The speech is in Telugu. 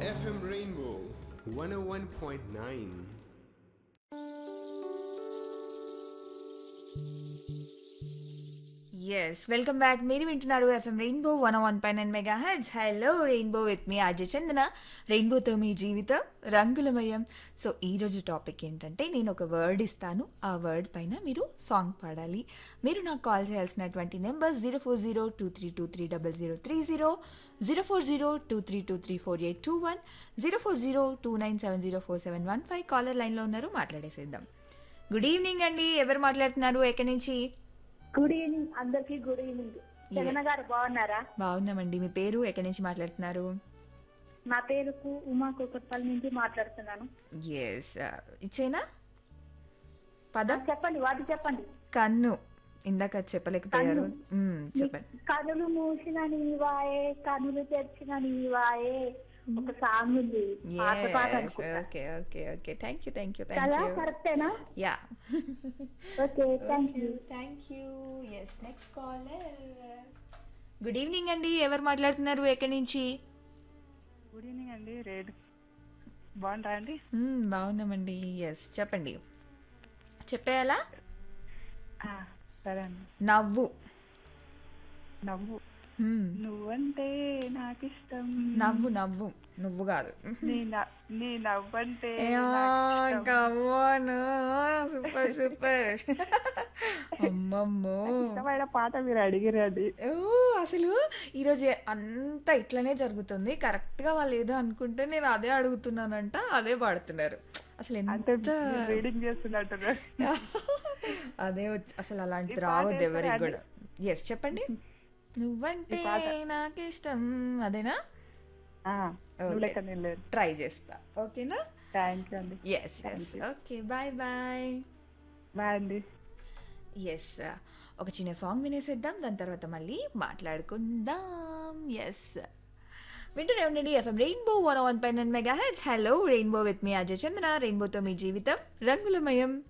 FM Rainbow 101.9. Yes welcome back మీరు వింటున్నారు ఎఫ్ఎం రెయిన్బో వన్ వన్ పై nine mega hits hello Rainbow with me Ajay Chandana రెయిన్బోతో మీ జీవితం రంగులమయం సో ఈరోజు టాపిక్ ఏంటంటే నేను ఒక వర్డ్ ఇస్తాను ఆ వర్డ్ పైన మీరు సాంగ్ పాడాలి మీరు నాకు కాల్ చేయాల్సినటువంటి number zero four zero two three two three double zero three zero zero four zero two three two three four eight two one zero four zero two nine seven zero four seven one five caller లైన్లో ఉన్నారు మాట్లాడేసేద్దాం గుడ్ ఈవినింగ్ అండి ఎవరు మాట్లాడుతున్నారు ఎక్కడి నుంచి గుడ్ ఈవినింగ్ అందరికి గుడ్ ఈవినింగ్ జగన్ గారు బాగున్నారా బాగున్నామండి మీ పేరు ఎక్కడి నుంచి మాట్లాడుతున్నారు నా పేరుకు ఉమా కుకట్పల్లి నుంచి మాట్లాడుతున్నాను ఎస్ ఇచ్చేనా ఆ, పదం చెప్పండి వాటి చెప్పండి కన్ను ఇందాక చెప్పలేకపోయారు మ్మ్, చెప్పండి కనులు మూసిన నీవాయే కనులు తెరిచిన నీవాయే ఒక సాంగ్ ఉంది పాత పాట అనుకుంటా okay okay okay thank you thank you thank కదా యూ కరెక్టేనా yeah okay thank you thank you yes next caller good evening అండి ఎవరు మాట్లాడుతున్నారు ఎక్కడి నుంచి గుడ్ ఈవినింగ్ అండి రేడ్ బాగుంటారా అండి మ్మ్, బాగున్నామండి ఎస్ చెప్పండి చెప్పేయాలా ఆ, సరే అండి నవ్వు నవ్వు మ్మ్, నువ్వంటే నాకు ఇష్టం నవ్వు నవ్వు నువ్వు కాదు నీ న- నీ నవ్వంటే సూపర్ సూపర్ అమ్మమ్మో ఇష్టమైన పాట మీరు అడిగిరండి ఓ అసలు ఈరోజు అంతా ఇట్లనే జరుగుతుంది కరెక్ట్గా వాళ్ళు ఏదో అనుకుంటే నేను అదే అడుగుతున్నానంట అదే పాడుతున్నారు అసలు అంటే ఎంత రీడింగ్ చేస్తున్నట్టున్నారు అదే వచ్చి అసలు అలాంటి ఈ పాట రావద్దు వేస్తారా ఎవరికి అండి? కూడా ఎస్ చెప్పండి నువ్వంటే ఈ పాట. నాకు ఇష్టం అదేనా ఆ, నువ్వు Okay. లెక్క నేను లేదు ట్రై చేస్తా ఓకేనా థ్యాంక్ యూ అండి yes yes okay bye bye bye అండి ఎస్ ఒక చిన్న సాంగ్ వినేసేద్దాం దాని తర్వాత మళ్ళీ మాట్లాడుకుందాం ఎస్ వింటూనే ఉండండి ఎఫ్ఎం రెయిన్బో వన్ వన్ పైన mega hits hello Rainbow with me Ajay Chandra రెయిన్బోతో మీ జీవితం రంగులమయం